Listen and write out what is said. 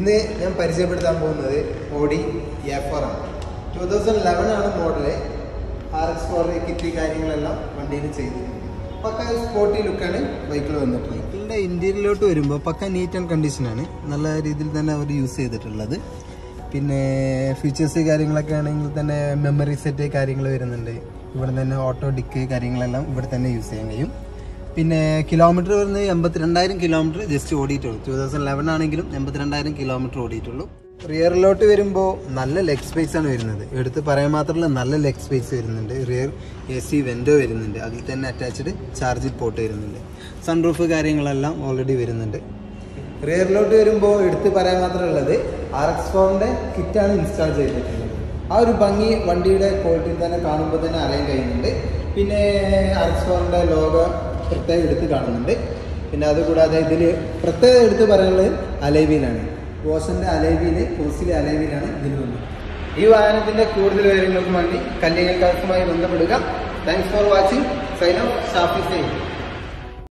ഇന്ന് ഞാൻ പരിചയപ്പെടുത്താൻ പോകുന്നത് ഓഡി എഫർ ആണ് ടൂ തൗസൻഡ് ലെവൻ ആണ് model R X four kit കാര്യങ്ങളെല്ലാം വണ്ടിയിൽ ചെയ്തിട്ടുണ്ട് പക്ക സ്പോർട്ടി ലുക്കാണ് ബൈക്കിൽ വന്നിട്ടുള്ളത് ബൈക്കിൻ്റെ ഇന്ത്യയിലോട്ട് വരുമ്പോൾ പക്ക നീറ്റ് ആൻഡ് കണ്ടീഷനാണ് നല്ല രീതിയിൽ തന്നെ അവർ യൂസ് ചെയ്തിട്ടുള്ളത് പിന്നെ ഫീച്ചേഴ്സ് കാര്യങ്ങളൊക്കെ ആണെങ്കിൽ തന്നെ മെമ്മറി സെറ്റ് കാര്യങ്ങൾ വരുന്നുണ്ട് ഇവിടെ തന്നെ ഓട്ടോ ഡിക്ക് കാര്യങ്ങളെല്ലാം ഇവിടെ തന്നെ യൂസ് ചെയ്യാൻ കഴിയും പിന്നെ കിലോമീറ്റർ വരുന്നത് എൺപത്തിരണ്ടായിരം കിലോമീറ്റർ ജസ്റ്റ് ഓടിയിട്ടുള്ളൂ ടൂ തൗസൻഡ് ലെവൻ ആണെങ്കിലും എൺപത്തിരണ്ടായിരം കിലോമീറ്റർ ഓടിയിട്ടുള്ളൂ റിയറിലോട്ട് വരുമ്പോൾ നല്ല ലെഗ് സ്പേസ് ആണ് വരുന്നത് എടുത്ത് പറയാൻ മാത്രമല്ല നല്ല ലെഗ് സ്പേസ് വരുന്നുണ്ട് റിയർ എ സി വെൻഡോ വരുന്നുണ്ട് അതിൽ തന്നെ അറ്റാച്ച്ഡ് ചാർജിൽ പോർട്ട് വരുന്നുണ്ട് സൺറൂഫ് കാര്യങ്ങളെല്ലാം ഓൾറെഡി വരുന്നുണ്ട് റിയറിലോട്ട് വരുമ്പോൾ എടുത്ത് പറയാൻ മാത്രമുള്ളത് ആർ എക്സ് ഫോറിൻ്റെ കിറ്റാണ് ഇൻസ്റ്റാൾ ചെയ്തിട്ടുള്ളത് ആ ഒരു ഭംഗി വണ്ടിയുടെ ക്വാളിറ്റി തന്നെ കാണുമ്പോൾ തന്നെ അറിയാൻ കഴിയുന്നുണ്ട് പിന്നെ ആർ എക്സ് ഫോറിൻ്റെ ലോഗോ പ്രത്യേകം എടുത്ത് കാണുന്നുണ്ട് പിന്നെ അതുകൂടാതെ ഇതിൽ പ്രത്യേകം എടുത്ത് പറയാനുള്ളത് അലൈവിയിലാണ് ബോസിൻ്റെ അലൈവിയിൽ കോസിലെ അലൈവിയിലാണ് ഇതിൽ വന്നത് ഈ വാഹനത്തിൻ്റെ കൂടുതൽ വിവരങ്ങൾക്ക് വേണ്ടി കല്ലിങ്ങൽ കാർക്കുമായി ബന്ധപ്പെടുക thanks for watching sign off Shafi sign